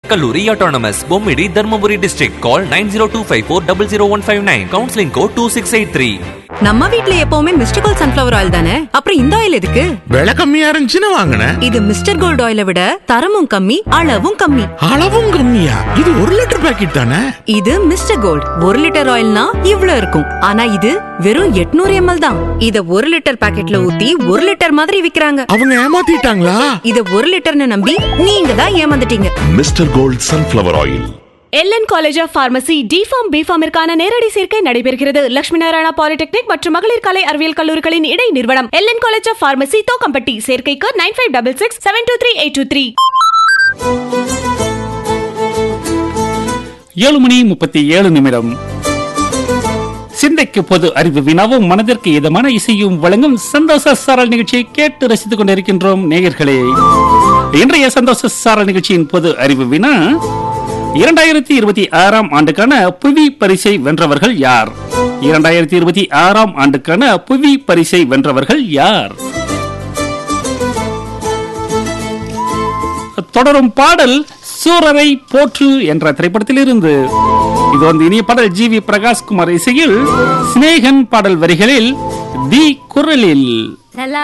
கல்லூரி autonomous Bommidi Dharmapuri district call nine zero two five four double zero one five nine counselling code two six eight three நம்ம வீட்ல எப்பவுமே mister gold sunflower oil தானே அப்புறம் இந்த oil எதுக்கு விலை கம்மியா இருந்துச்சுன்னு வாங்கினேன் இது மிஸ்டர் கோல்ட் ஆயிலை விட தரமும் கம்மி அளவும் கம்மி அளவும் கம்மியா இது ஒரு லிட்டர் பாக்கெட் தானே இது மிஸ்டர் கோல்ட் ஒரு லிட்டர் ஆயில்னா இவ்ளோ இருக்கும் ஆனா இது வெறும் 800 எம்எல் தான் இத ஒரு லிட்டர் பாக்கெட்ல ஊத்தி ஒரு லிட்டர் மாதிரி விக்கிறாங்க அவங்க ஏமாத்திட்டாங்களா இத ஒரு லிட்டர்னு நம்பி நீங்க தான் ஏமாந்துட்டீங்க mister gold sunflower oil LN college of pharmacy DPharm பிஃபார்மிற்கான நேரடி சேர்க்கை நடைபெறுகிறது லட்சுமி நாராயணா பாலிடெக்னிக் மற்றும் மகளிர் கலை அறிவியல் கல்லூரிகளின் இடை நிறுவனம் LN college of pharmacy Thokkampatti சேர்க்கைக்கு nine five double six seven two three eight two three ஏழு மணி முப்பத்தி ஏழு நிமிடம் சிந்தைக்கு பொது அறிவு வினாவும் மனதிற்கு இதமான இசையும் வழங்கும் சந்தோஷ சாரல் நிகழ்ச்சியை கேட்டு ரசித்துக் கொண்டிருக்கின்றோம் நேயர்களே இன்றைய சந்தோஷ சாரல் நிகழ்ச்சியின் பொது அறிவு வினா இரண்டாயிரத்தி இருபத்தி ஆறாம் ஆண்டுக்கான புவி பரிசை வென்றவர்கள் யார் இரண்டாயிரத்தி இருபத்தி ஆறாம் ஆண்டுக்கான புவி பரிசை வென்றவர்கள் யார் தொடரும் பாடல் சூரரை போற்று என்ற திரைப்படத்தில் இருந்து இது வந்து இனிய பாடல் ஜி வி பிரகாஷ்குமார் இசையில் சிநேகன் பாடல் வரிகளில் தி குரலில்